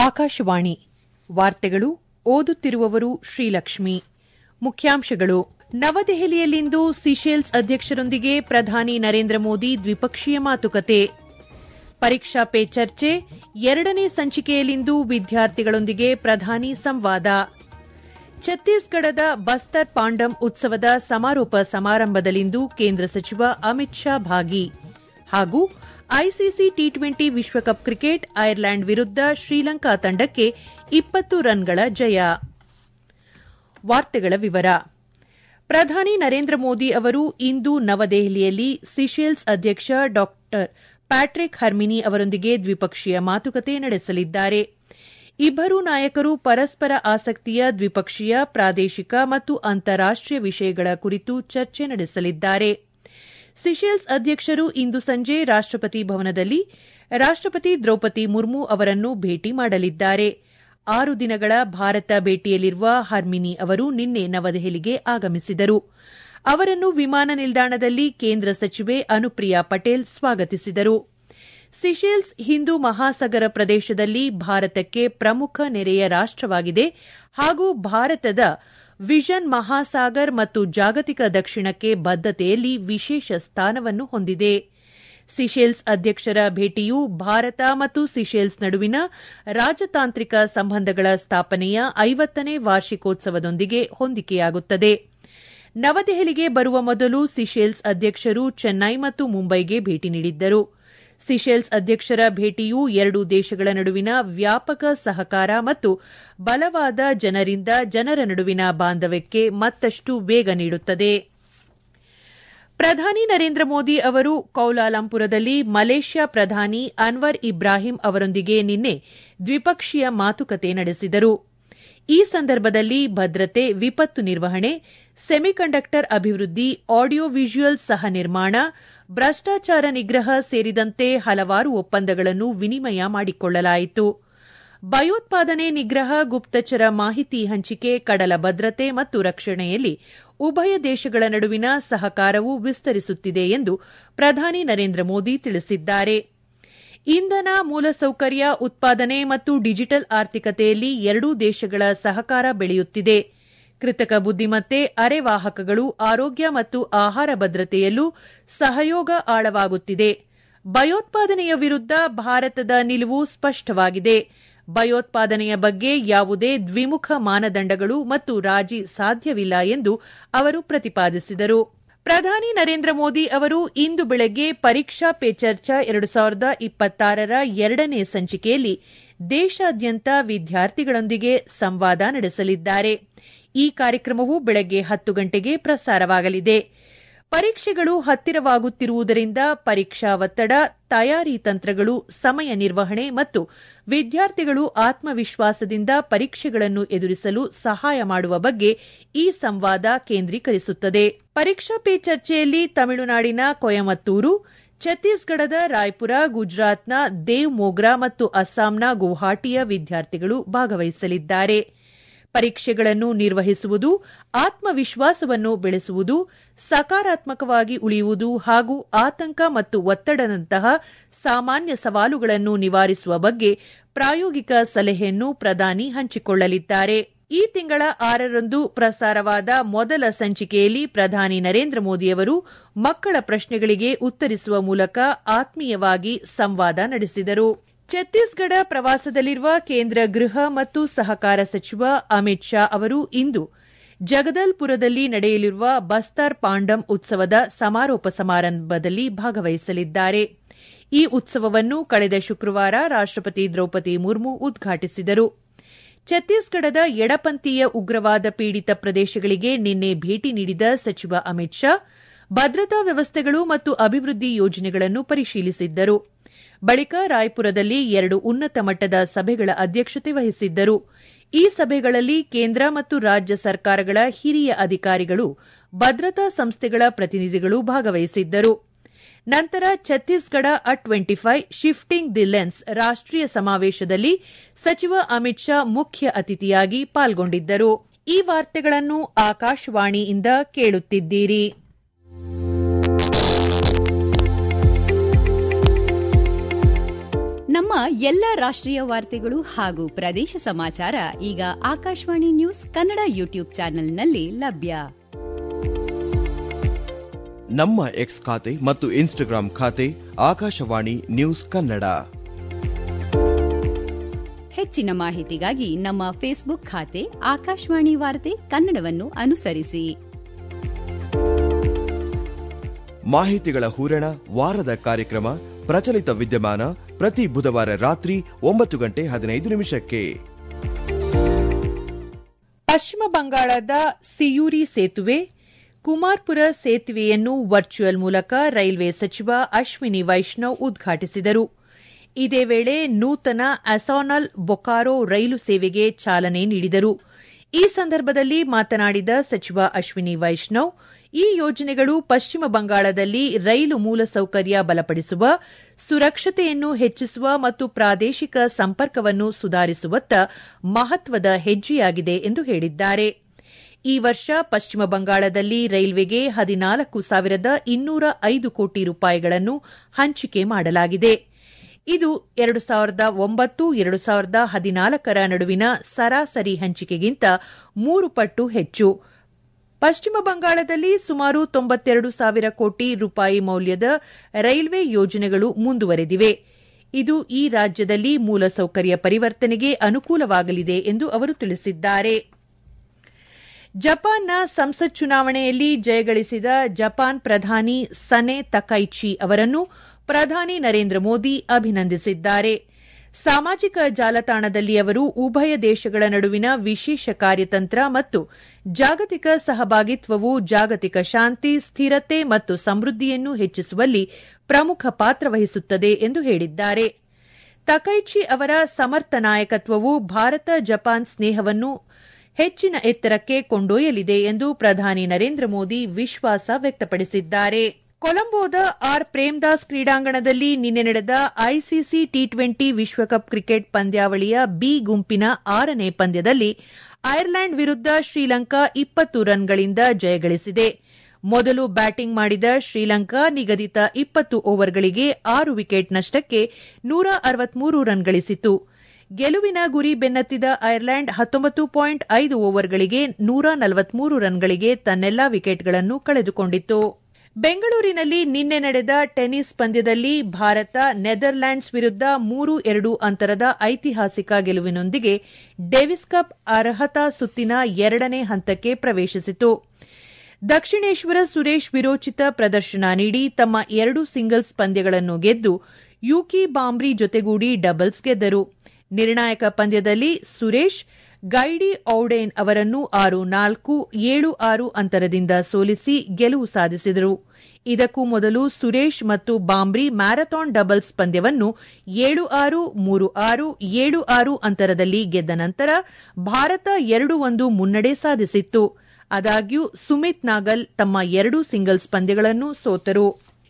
ಆಕಾಶವಾಣಿ ವಾರ್ತೆಗಳು ಓದುತ್ತಿರುವವರು ಶ್ರೀಲಕ್ಷ್ಮಿ ಮುಖ್ಯಾಂಶಗಳು ನವದೆಹಲಿಯಲ್ಲಿಂದು ಸಿಶೆಲ್ಸ್ ಅಧ್ಯಕ್ಷರೊಂದಿಗೆ ಪ್ರಧಾನಿ ನರೇಂದ್ರ ಮೋದಿ ದ್ವಿಪಕ್ಷೀಯ ಮಾತುಕತೆ ಪರೀಕ್ಷಾ ಪೇ ಚರ್ಚೆ ಎರಡನೇ ಸಂಚಿಕೆಯಲ್ಲಿಂದು ವಿದ್ಯಾರ್ಥಿಗಳೊಂದಿಗೆ ಪ್ರಧಾನಿ ಸಂವಾದ ಛತ್ತೀಸ್ಗಢದ ಬಸ್ತರ್ ಪಾಂಡಮ್ ಉತ್ಸವದ ಸಮಾರೋಪ ಸಮಾರಂಭದಲ್ಲಿಂದು ಕೇಂದ್ರ ಸಚಿವ ಅಮಿತ್ ಶಾ ಭಾಗಿ ಹಾಗೂ ಐಸಿಸಿ ಟಿ ಟ್ವೆಂಟಿ ವಿಶ್ವಕಪ್ ಕ್ರಿಕೆಟ್ ಐರ್ಲೆಂಡ್ ವಿರುದ್ದ ಶ್ರೀಲಂಕಾ ತಂಡಕ್ಕೆ ಇಪ್ಪತ್ತು ರನ್ಗಳ ಜಯ ವಾರ್ತೆಗಳ ವಿವರ ಪ್ರಧಾನಿ ನರೇಂದ್ರ ಮೋದಿ ಅವರು ಇಂದು ನವದೆಹಲಿಯಲ್ಲಿ ಸಿಶೆಲ್ಸ್ ಅಧ್ಯಕ್ಷ ಡಾ ಪ್ಯಾಟ್ರಿಕ್ ಹರ್ಮಿನಿ ಅವರೊಂದಿಗೆ ದ್ವಿಪಕ್ಷೀಯ ಮಾತುಕತೆ ನಡೆಸಲಿದ್ದಾರೆ ಇಬ್ಬರೂ ನಾಯಕರು ಪರಸ್ಪರ ಆಸಕ್ತಿಯ ದ್ವಿಪಕ್ಷೀಯ ಪ್ರಾದೇಶಿಕ ಮತ್ತು ಅಂತಾರಾಷ್ಟೀಯ ವಿಷಯಗಳ ಕುರಿತು ಚರ್ಚೆ ನಡೆಸಲಿದ್ದಾರೆ ಸಿಶೆಲ್ಸ್ ಅಧ್ಯಕ್ಷರು ಇಂದು ಸಂಜೆ ರಾಷ್ಟಪತಿ ಭವನದಲ್ಲಿ ರಾಷ್ಟಪತಿ ದ್ರೌಪದಿ ಮುರ್ಮು ಅವರನ್ನು ಭೇಟಿ ಮಾಡಲಿದ್ದಾರೆ ಆರು ದಿನಗಳ ಭಾರತ ಭೇಟಿಯಲ್ಲಿರುವ ಹರ್ಮಿನಿ ಅವರು ನಿನ್ನೆ ನವದೆಹಲಿಗೆ ಆಗಮಿಸಿದರು ಅವರನ್ನು ವಿಮಾನ ನಿಲ್ದಾಣದಲ್ಲಿ ಕೇಂದ್ರ ಸಚಿವೆ ಅನುಪ್ರಿಯಾ ಪಟೇಲ್ ಸ್ವಾಗತಿಸಿದರು ಸಿಶೆಲ್ಸ್ ಹಿಂದೂ ಮಹಾಸಾಗರ ಪ್ರದೇಶದಲ್ಲಿ ಭಾರತಕ್ಕೆ ಪ್ರಮುಖ ನೆರೆಯ ರಾಷ್ಟವಾಗಿದೆ ಹಾಗೂ ಭಾರತದ ವಿಷನ್ ಮಹಾಸಾಗರ್ ಮತ್ತು ಜಾಗತಿಕ ದಕ್ಷಿಣಕ್ಕೆ ಬದ್ದತೆಯಲ್ಲಿ ವಿಶೇಷ ಸ್ಥಾನವನ್ನು ಹೊಂದಿದೆ ಸಿಶೆಲ್ಸ್ ಅಧ್ಯಕ್ಷರ ಭೇಟಿಯು ಭಾರತ ಮತ್ತು ಸಿಶೆಲ್ಸ್ ನಡುವಿನ ರಾಜತಾಂತ್ರಿಕ ಸಂಬಂಧಗಳ ಸ್ಥಾಪನೆಯ ಐವತ್ತನೇ ವಾರ್ಷಿಕೋತ್ಸವದೊಂದಿಗೆ ಹೊಂದಿಕೆಯಾಗುತ್ತದೆ ನವದೆಹಲಿಗೆ ಬರುವ ಮೊದಲು ಸಿಶೆಲ್ಸ್ ಅಧ್ಯಕ್ಷರು ಚೆನ್ನೈ ಮತ್ತು ಮುಂಬೈಗೆ ಭೇಟಿ ನೀಡಿದ್ದರು ಸಿಶೆಲ್ಸ್ ಅಧ್ಯಕ್ಷರ ಭೇಟಿಯು ಎರಡೂ ದೇಶಗಳ ನಡುವಿನ ವ್ಯಾಪಕ ಸಹಕಾರ ಮತ್ತು ಬಲವಾದ ಜನರಿಂದ ಜನರ ನಡುವಿನ ಬಾಂಧವ್ಯಕ್ಕೆ ಮತ್ತಷ್ಟು ವೇಗ ನೀಡುತ್ತದೆ ಪ್ರಧಾನಿ ನರೇಂದ್ರ ಮೋದಿ ಅವರು ಕೌಲಾಲಂಪುರದಲ್ಲಿ ಮಲೇಷ್ಯಾ ಪ್ರಧಾನಿ ಅನ್ವರ್ ಇಬ್ರಾಹಿಂ ಅವರೊಂದಿಗೆ ನಿನ್ನೆ ದ್ವಿಪಕ್ಷೀಯ ಮಾತುಕತೆ ನಡೆಸಿದರು ಈ ಸಂದರ್ಭದಲ್ಲಿ ಭದ್ರತೆ ವಿಪತ್ತು ನಿರ್ವಹಣೆ ಸೆಮಿಕಂಡಕ್ಟರ್ ಅಭಿವೃದ್ಧಿ ಆಡಿಯೋ ವಿಜುಯಲ್ ಸಹ ನಿರ್ಮಾಣ ಭ್ರಷ್ಟಾಚಾರ ನಿಗ್ರಹ ಸೇರಿದಂತೆ ಹಲವಾರು ಒಪ್ಪಂದಗಳನ್ನು ವಿನಿಮಯ ಮಾಡಿಕೊಳ್ಳಲಾಯಿತು ಭಯೋತ್ಪಾದನೆ ನಿಗ್ರಹ ಗುಪ್ತಚರ ಮಾಹಿತಿ ಹಂಚಿಕೆ ಕಡಲ ಭದ್ರತೆ ಮತ್ತು ರಕ್ಷಣೆಯಲ್ಲಿ ಉಭಯ ದೇಶಗಳ ನಡುವಿನ ಸಹಕಾರವು ವಿಸ್ತರಿಸುತ್ತಿದೆ ಎಂದು ಪ್ರಧಾನಿ ನರೇಂದ್ರ ಮೋದಿ ತಿಳಿಸಿದ್ದಾರೆ ಇಂಧನ ಮೂಲಸೌಕರ್ಯ ಉತ್ಪಾದನೆ ಮತ್ತು ಡಿಜಿಟಲ್ ಆರ್ಥಿಕತೆಯಲ್ಲಿ ಎರಡೂ ದೇಶಗಳ ಸಹಕಾರ ಬೆಳೆಯುತ್ತಿದೆ ಕೃತಕ ಬುದ್ದಿಮತ್ತೆ ಅರೆವಾಹಕಗಳು ಆರೋಗ್ಯ ಮತ್ತು ಆಹಾರ ಭದ್ರತೆಯಲ್ಲೂ ಸಹಯೋಗ ಆಳವಾಗುತ್ತಿದೆ ಭಯೋತ್ಪಾದನೆಯ ವಿರುದ್ದ ಭಾರತದ ನಿಲುವು ಸ್ಪಷ್ಟವಾಗಿದೆ ಭಯೋತ್ಪಾದನೆಯ ಬಗ್ಗೆ ಯಾವುದೇ ದ್ವಿಮುಖ ಮಾನದಂಡಗಳು ಮತ್ತು ರಾಜಿ ಸಾಧ್ಯವಿಲ್ಲ ಎಂದು ಅವರು ಪ್ರತಿಪಾದಿಸಿದರು ಪ್ರಧಾನಿ ನರೇಂದ್ರ ಮೋದಿ ಅವರು ಇಂದು ಬೆಳಗ್ಗೆ ಪರೀಕ್ಷಾ ಪೇ ಚರ್ಚಾ ಎರಡು ಸಾವಿರದ ಇಪ್ಪತ್ತಾರರ ಎರಡನೇ ಸಂಚಿಕೆಯಲ್ಲಿ ದೇಶಾದ್ಯಂತ ವಿದ್ಯಾರ್ಥಿಗಳೊಂದಿಗೆ ಸಂವಾದ ನಡೆಸಲಿದ್ದಾರೆ ಈ ಕಾರ್ಯಕ್ರಮವು ಬೆಳಗ್ಗೆ ಹತ್ತು ಗಂಟೆಗೆ ಪ್ರಸಾರವಾಗಲಿದೆ ಪರೀಕ್ಷೆಗಳು ಹತ್ತಿರವಾಗುತ್ತಿರುವುದರಿಂದ ಪರೀಕ್ಷಾ ಒತ್ತಡ ತಯಾರಿ ತಂತ್ರಗಳು ಸಮಯ ನಿರ್ವಹಣೆ ಮತ್ತು ವಿದ್ಯಾರ್ಥಿಗಳು ಆತ್ಮವಿಶ್ವಾಸದಿಂದ ಪರೀಕ್ಷೆಗಳನ್ನು ಎದುರಿಸಲು ಸಹಾಯ ಮಾಡುವ ಬಗ್ಗೆ ಈ ಸಂವಾದ ಕೇಂದ್ರೀಕರಿಸುತ್ತದೆ ಪರೀಕ್ಷಾ ಪೇ ಚರ್ಚೆಯಲ್ಲಿ ತಮಿಳುನಾಡಿನ ಕೊಯಮತ್ತೂರು ಛತ್ತೀಸ್ಗಢದ ರಾಯ್ಪುರ ಗುಜರಾತ್ನ ದೇವ್ ಮೋಗ್ರಾ ಮತ್ತು ಅಸ್ಸಾಂನ ಗುವಾಹಟಿಯ ವಿದ್ಯಾರ್ಥಿಗಳು ಭಾಗವಹಿಸಲಿದ್ದಾರೆ ಪರೀಕ್ಷೆಗಳನ್ನು ನಿರ್ವಹಿಸುವುದು ಆತ್ಮವಿಶ್ವಾಸವನ್ನು ಬೆಳೆಸುವುದು ಸಕಾರಾತ್ಮಕವಾಗಿ ಉಳಿಯುವುದು ಹಾಗೂ ಆತಂಕ ಮತ್ತು ಒತ್ತಡದಂತಹ ಸಾಮಾನ್ಯ ಸವಾಲುಗಳನ್ನು ನಿವಾರಿಸುವ ಬಗ್ಗೆ ಪ್ರಾಯೋಗಿಕ ಸಲಹೆಯನ್ನು ಪ್ರಧಾನಿ ಹಂಚಿಕೊಳ್ಳಲಿದ್ದಾರೆ ಈ ತಿಂಗಳ ಆರರಂದು ಪ್ರಸಾರವಾದ ಮೊದಲ ಸಂಚಿಕೆಯಲ್ಲಿ ಪ್ರಧಾನಿ ನರೇಂದ್ರ ಮೋದಿಯವರು ಮಕ್ಕಳ ಪ್ರಶ್ನೆಗಳಿಗೆ ಉತ್ತರಿಸುವ ಮೂಲಕ ಆತ್ಮೀಯವಾಗಿ ಸಂವಾದ ನಡೆಸಿದರು ಛತ್ತೀಸ್ಗಢ ಪ್ರವಾಸದಲ್ಲಿರುವ ಕೇಂದ್ರ ಗೃಹ ಮತ್ತು ಸಹಕಾರ ಸಚಿವ ಅಮಿತ್ ಶಾ ಅವರು ಇಂದು ಜಗದಲ್ಪುರದಲ್ಲಿ ನಡೆಯಲಿರುವ ಬಸ್ತಾರ್ ಪಾಂಡಮ್ ಉತ್ಸವದ ಸಮಾರೋಪ ಸಮಾರಂಭದಲ್ಲಿ ಭಾಗವಹಿಸಲಿದ್ದಾರೆ ಈ ಉತ್ಸವವನ್ನು ಕಳೆದ ಶುಕ್ರವಾರ ರಾಷ್ಟಪತಿ ದ್ರೌಪದಿ ಮುರ್ಮು ಉದ್ಘಾಟಿಸಿದರು ಛತ್ತೀಸ್ಗಢದ ಎಡಪಂಥೀಯ ಉಗ್ರವಾದ ಪೀಡಿತ ಪ್ರದೇಶಗಳಿಗೆ ನಿನ್ನೆ ಭೇಟಿ ನೀಡಿದ ಸಚಿವ ಅಮಿತ್ ಶಾ ಭದ್ರತಾ ವ್ಯವಸ್ಥೆಗಳು ಮತ್ತು ಅಭಿವೃದ್ಧಿ ಯೋಜನೆಗಳನ್ನು ಪರಿಶೀಲಿಸಿದ್ದರು ಬಳಿಕ ರಾಯ್ಪುರದಲ್ಲಿ ಎರಡು ಉನ್ನತ ಮಟ್ಟದ ಸಭೆಗಳ ಅಧ್ಯಕ್ಷತೆ ವಹಿಸಿದ್ದರು ಈ ಸಭೆಗಳಲ್ಲಿ ಕೇಂದ್ರ ಮತ್ತು ರಾಜ್ಯ ಸರ್ಕಾರಗಳ ಹಿರಿಯ ಅಧಿಕಾರಿಗಳು ಭದ್ರತಾ ಸಂಸ್ಥೆಗಳ ಪ್ರತಿನಿಧಿಗಳು ಭಾಗವಹಿಸಿದ್ದರು ನಂತರ Chhattisgarh at twenty five shifting the lens ರಾಷ್ಟೀಯ ಸಮಾವೇಶದಲ್ಲಿ ಸಚಿವ ಅಮಿತ್ ಶಾ ಮುಖ್ಯ ಅತಿಥಿಯಾಗಿ ಪಾಲ್ಗೊಂಡಿದ್ದರು ಈ ವಾರ್ತೆಗಳನ್ನು ಆಕಾಶವಾಣಿಯಿಂದ ಕೇಳುತ್ತಿದ್ದೀರಿ ನಮ್ಮ ಎಲ್ಲ ರಾಷ್ಟ್ರೀಯ ವಾರ್ತೆಗಳು ಹಾಗೂ ಪ್ರದೇಶ ಸಮಾಚಾರ ಈಗ ಆಕಾಶವಾಣಿ ನ್ಯೂಸ್ ಕನ್ನಡ ಯೂಟ್ಯೂಬ್ ಚಾನೆಲ್ನಲ್ಲಿ ಲಭ್ಯ ನಮ್ಮ ಎಕ್ಸ್ ಖಾತೆ ಮತ್ತು ಇನ್ಸ್ಟಾಗ್ರಾಂ ಖಾತೆ ಆಕಾಶವಾಣಿ ನ್ಯೂಸ್ ಕನ್ನಡ ಹೆಚ್ಚಿನ ಮಾಹಿತಿಗಾಗಿ ನಮ್ಮ ಫೇಸ್ಬುಕ್ ಖಾತೆ ಆಕಾಶವಾಣಿ ವಾರ್ತೆ ಕನ್ನಡವನ್ನು ಅನುಸರಿಸಿ ಮಾಹಿತಿಗಳ ಹೂರಣ ವಾರದ ಕಾರ್ಯಕ್ರಮ ಪ್ರಚಲಿತ ವಿದ್ಯಮಾನ ಪ್ರತಿ ಬುಧವಾರ ರಾತ್ರಿ ಒಂಬತ್ತು ಗಂಟೆ ಹದಿನೈದು ನಿಮಿಷಕ್ಕೆ ಪಶ್ಚಿಮ ಬಂಗಾಳದ ಸಿಯೂರಿ ಸೇತುವೆ ಕುಮಾರ್ಪುರ ಸೇತುವೆಯನ್ನು ವರ್ಚುವಲ್ ಮೂಲಕ ರೈಲ್ವೆ ಸಚಿವ ಅಶ್ವಿನಿ ವೈಷ್ಣವ್ ಉದ್ಘಾಟಿಸಿದರು ಇದೇ ವೇಳೆ ನೂತನ ಅಸಾನಲ್ ಬೊಕಾರೋ ರೈಲು ಸೇವೆಗೆ ಚಾಲನೆ ನೀಡಿದರು ಈ ಸಂದರ್ಭದಲ್ಲಿ ಮಾತನಾಡಿದ ಸಚಿವ ಅಶ್ವಿನಿ ವೈಷ್ಣವ್ ಈ ಯೋಜನೆಗಳು ಪಶ್ಚಿಮ ಬಂಗಾಳದಲ್ಲಿ ರೈಲು ಮೂಲಸೌಕರ್ಯ ಬಲಪಡಿಸುವ ಸುರಕ್ಷತೆಯನ್ನು ಹೆಚ್ಚಿಸುವ ಮತ್ತು ಪ್ರಾದೇಶಿಕ ಸಂಪರ್ಕವನ್ನು ಸುಧಾರಿಸುವತ್ತ ಮಹತ್ವದ ಹೆಜ್ಜೆಯಾಗಿದೆ ಎಂದು ಹೇಳಿದ್ದಾರೆ ಈ ವರ್ಷ ಪಶ್ಚಿಮ ಬಂಗಾಳದಲ್ಲಿ ರೈಲ್ವೆಗೆ ಹದಿನಾಲ್ಕು ಸಾವಿರದ ಇನ್ನೂರ ಐದು ಕೋಟಿ ರೂಪಾಯಿಗಳನ್ನು ಹಂಚಿಕೆ ಮಾಡಲಾಗಿದೆ ಇದು ಎರಡು ಸಾವಿರದ ಒಂಬತ್ತು ಎರಡು ಸಾವಿರದ ಹದಿನಾಲ್ಕರ ನಡುವಿನ ಸರಾಸರಿ ಹಂಚಿಕೆಗಿಂತ ಮೂರು ಪಟ್ಟು ಹೆಚ್ಚು ಪಶ್ಚಿಮ ಬಂಗಾಳದಲ್ಲಿ ಸುಮಾರು ತೊಂಬತ್ತೆರಡು ಸಾವಿರ ಕೋಟಿ ರೂಪಾಯಿ ಮೌಲ್ಯದ ರೈಲ್ವೆ ಯೋಜನೆಗಳು ಮುಂದುವರೆದಿವೆ ಇದು ಈ ರಾಜ್ಯದಲ್ಲಿ ಮೂಲಸೌಕರ್ಯ ಪರಿವರ್ತನೆಗೆ ಅನುಕೂಲವಾಗಲಿದೆ ಎಂದು ಅವರು ತಿಳಿಸಿದ್ದಾರೆ ಜಪಾನ್ನ ಸಂಸತ್ ಚುನಾವಣೆಯಲ್ಲಿ ಜಯಗಳಿಸಿದ ಜಪಾನ್ ಪ್ರಧಾನಿ ಸನೆ ತಕೈಚಿ ಅವರನ್ನು ಪ್ರಧಾನಿ ನರೇಂದ್ರ ಮೋದಿ ಅಭಿನಂದಿಸಿದ್ದಾರೆ ಸಾಮಾಜಿಕ ಜಾಲತಾಣದಲ್ಲಿ ಅವರು ಉಭಯ ದೇಶಗಳ ನಡುವಿನ ವಿಶೇಷ ಕಾರ್ಯತಂತ್ರ ಮತ್ತು ಜಾಗತಿಕ ಸಹಭಾಗಿತ್ವವು ಜಾಗತಿಕ ಶಾಂತಿ ಸ್ಥಿರತೆ ಮತ್ತು ಸಮೃದ್ಧಿಯನ್ನು ಹೆಚ್ಚಿಸುವಲ್ಲಿ ಪ್ರಮುಖ ಪಾತ್ರ ವಹಿಸುತ್ತದೆ ಎಂದು ಹೇಳಿದ್ದಾರೆ ತಕೈಚಿ ಅವರ ಸಮರ್ಥ ನಾಯಕತ್ವವು ಭಾರತ ಜಪಾನ್ ಸ್ನೇಹವನ್ನು ಹೆಚ್ಚಿನ ಎತ್ತರಕ್ಕೆ ಕೊಂಡೊಯ್ಯಲಿದೆ ಎಂದು ಪ್ರಧಾನಿ ನರೇಂದ್ರ ಮೋದಿ ವಿಶ್ವಾಸ ವ್ಯಕ್ತಪಡಿಸಿದ್ದಾರೆ ಕೊಲಂಬೋದ ಆರ್ ಪ್ರೇಮ್ದಾಸ್ ಕ್ರೀಡಾಂಗಣದಲ್ಲಿ ನಿನ್ನೆ ನಡೆದ ಐಸಿಸಿ ಟಿ ಟ್ವೆಂಟಿ ವಿಶ್ವಕಪ್ ಕ್ರಿಕೆಟ್ ಪಂದ್ಯಾವಳಿಯ ಬಿ ಗುಂಪಿನ ಆರನೇ ಪಂದ್ಯದಲ್ಲಿ ಐರ್ಲೆಂಡ್ ವಿರುದ್ದ ಶ್ರೀಲಂಕಾ ಇಪ್ಪತ್ತು ರನ್ಗಳಿಂದ ಜಯಗಳಿಸಿದೆ ಮೊದಲು ಬ್ಯಾಟಿಂಗ್ ಮಾಡಿದ ಶ್ರೀಲಂಕಾ ನಿಗದಿತ ಇಪ್ಪತ್ತು ಓವರ್ಗಳಿಗೆ ಆರು ವಿಕೆಟ್ ನಷ್ಟಕ್ಕೆ ನೂರ ಅರವತ್ಮೂರು ರನ್ ಗಳಿಸಿತು ಗೆಲುವಿನ ಗುರಿ ಬೆನ್ನತ್ತಿದ ಐರ್ಲೆಂಡ್ ಹತ್ತೊಂಬತ್ತು ಪಾಯಿಂಟ್ ಐದು ಓವರ್ಗಳಿಗೆ ನೂರ ನಲವತ್ಮೂರು ರನ್ಗಳಿಗೆ ತನ್ನೆಲ್ಲಾ ವಿಕೆಟ್ಗಳನ್ನು ಕಳೆದುಕೊಂಡಿತು ಬೆಂಗಳೂರಿನಲ್ಲಿ ನಿನ್ನೆ ನಡೆದ ಟೆನ್ನಿಸ್ ಪಂದ್ಯದಲ್ಲಿ ಭಾರತ ನೆದರ್ಲ್ಯಾಂಡ್ಸ್ ವಿರುದ್ದ ಮೂರು ಎರಡು ಅಂತರದ ಐತಿಹಾಸಿಕ ಗೆಲುವಿನೊಂದಿಗೆ ಡೇವಿಸ್ ಕಪ್ ಅರ್ಹತಾ ಸುತ್ತಿನ ಎರಡನೇ ಹಂತಕ್ಕೆ ಪ್ರವೇಶಿಸಿತು ದಕ್ಷಿಣೇಶ್ವರ ಸುರೇಶ್ ವಿರೋಚಿತ ಪ್ರದರ್ಶನ ನೀಡಿ ತಮ್ಮ ಎರಡು ಸಿಂಗಲ್ಸ್ ಪಂದ್ಯಗಳನ್ನು ಗೆದ್ದು ಯೂಕಿ ಬಾಂಬ್ರಿ ಜೊತೆಗೂಡಿ ಡಬಲ್ಸ್ ಗೆದ್ದರು ನಿರ್ಣಾಯಕ ಪಂದ್ಯದಲ್ಲಿ ಸುರೇಶ್ ಗೈಡಿ ಔಡೇನ್ ಅವರನ್ನು ಆರು ನಾಲ್ಕು ಏಳು ಆರು ಅಂತರದಿಂದ ಸೋಲಿಸಿ ಗೆಲುವು ಸಾಧಿಸಿದರು ಇದಕ್ಕೂ ಮೊದಲು ಸುರೇಶ್ ಮತ್ತು ಬಾಂಬ್ರಿ ಮ್ಯಾರಥಾನ್ ಡಬಲ್ಸ್ ಪಂದ್ಯವನ್ನು ಏಳು ಆರು ಮೂರು ಆರು ಏಳು ಆರು ಅಂತರದಲ್ಲಿ ಗೆದ್ದ ನಂತರ ಭಾರತ ಎರಡು ಒಂದು ಮುನ್ನಡೆ ಸಾಧಿಸಿತ್ತು ಆದಾಗ್ಯೂ ಸುಮಿತ್ ನಾಗಲ್ ತಮ್ಮ ಎರಡೂ ಸಿಂಗಲ್ಸ್ ಪಂದ್ಯಗಳನ್ನು ಸೋತರು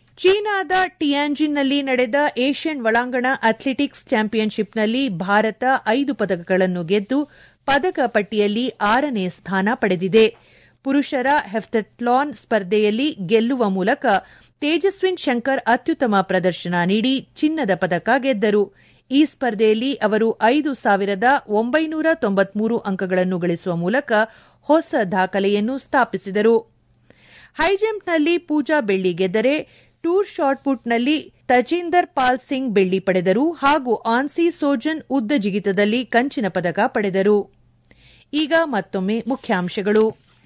ಚೀನಾದ ಟಿಯಾನ್ಜಿನ್ನಲ್ಲಿ ನಡೆದ ಏಷ್ಯನ್ ಒಳಾಂಗಣ ಅಥ್ಲೆಟಿಕ್ಸ್ ಚಾಂಪಿಯನ್ಶಿಪ್ನಲ್ಲಿ ಭಾರತ ಐದು ಪದಕಗಳನ್ನು ಗೆದ್ದು ಪದಕ ಪಟ್ಟಿಯಲ್ಲಿ ಆರನೇ ಸ್ಥಾನ ಪಡೆದಿದೆ ಪುರುಷರ ಹೆಫ್ಟಟ್ಲಾನ್ ಸ್ಪರ್ಧೆಯಲ್ಲಿ ಗೆಲ್ಲುವ ಮೂಲಕ ತೇಜಸ್ವಿನ್ ಶಂಕರ್ ಅತ್ಯುತ್ತಮ ಪ್ರದರ್ಶನ ನೀಡಿ ಚಿನ್ನದ ಪದಕ ಗೆದ್ದರು ಈ ಸ್ಪರ್ಧೆಯಲ್ಲಿ ಅವರು ಐದು ಸಾವಿರದ ಒಂಬೈನೂರ ತೊಂಬತ್ಮೂರು ಅಂಕಗಳನ್ನು ಗಳಿಸುವ ಮೂಲಕ ಹೊಸ ದಾಖಲೆಯನ್ನು ಸ್ಥಾಪಿಸಿದರು ಹೈಜಂಪ್ನಲ್ಲಿ ಪೂಜಾ ಬೆಳ್ಳಿ ಗೆದ್ದರೆ ಟೂರ್ ಶಾಟ್ಪುಟ್ನಲ್ಲಿ ತಜೀಂದರ್ ಪಾಲ್ ಸಿಂಗ್ ಬೆಳ್ಳಿ ಪಡೆದರು ಹಾಗೂ ಆನ್ಸಿ ಸೋಜನ್ ಉದ್ದ ಜಿಗಿತದಲ್ಲಿ ಕಂಚಿನ ಪದಕ ಪಡೆದರು ಈಗ ಮತ್ತೊಮ್ಮೆ ಮುಖ್ಯಾಂಶಗಳು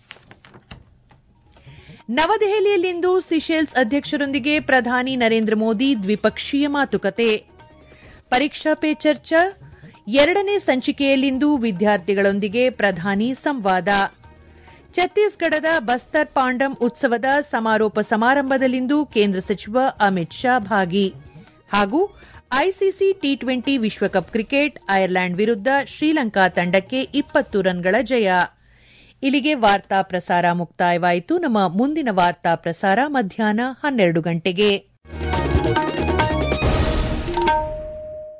ನವದೆಹಲಿಯಲ್ಲಿಂದು ಸಿಶೆಲ್ಸ್ ಅಧ್ಯಕ್ಷರೊಂದಿಗೆ ಪ್ರಧಾನಿ ನರೇಂದ್ರ ಮೋದಿ ದ್ವಿಪಕ್ಷೀಯ ಮಾತುಕತೆ ಪರೀಕ್ಷಾ ಪೇ ಚರ್ಚಾ ಎರಡನೇ ಸಂಚಿಕೆಯಲ್ಲಿಂದು ವಿದ್ಯಾರ್ಥಿಗಳೊಂದಿಗೆ ಪ್ರಧಾನಿ ಸಂವಾದ ಛತ್ತೀಸ್ಗಢದ ಬಸ್ತರ್ ಪಾಂಡಂ ಉತ್ಸವದ ಸಮಾರೋಪ ಸಮಾರಂಭದಲ್ಲಿಂದು ಕೇಂದ್ರ ಸಚಿವ ಅಮಿತ್ ಶಾ ಭಾಗಿ ಹಾಗೂ ಐಸಿಸಿ ಟಿ ಟ್ವೆಂಟಿ ವಿಶ್ವಕಪ್ ಕ್ರಿಕೆಟ್ ಐರ್ಲೆಂಡ್ ವಿರುದ್ದ ಶ್ರೀಲಂಕಾ ತಂಡಕ್ಕೆ ಇಪ್ಪತ್ತು ರನ್ಗಳ ಜಯ ಇಲ್ಲಿಗೆ ವಾರ್ತಾ ಪ್ರಸಾರ ಮುಕ್ತಾಯವಾಯಿತು ನಮ್ಮ ಮುಂದಿನ ವಾರ್ತಾ ಪ್ರಸಾರ ಮಧ್ಯಾಹ್ನ ಹನ್ನೆರಡು ಗಂಟೆಗೆ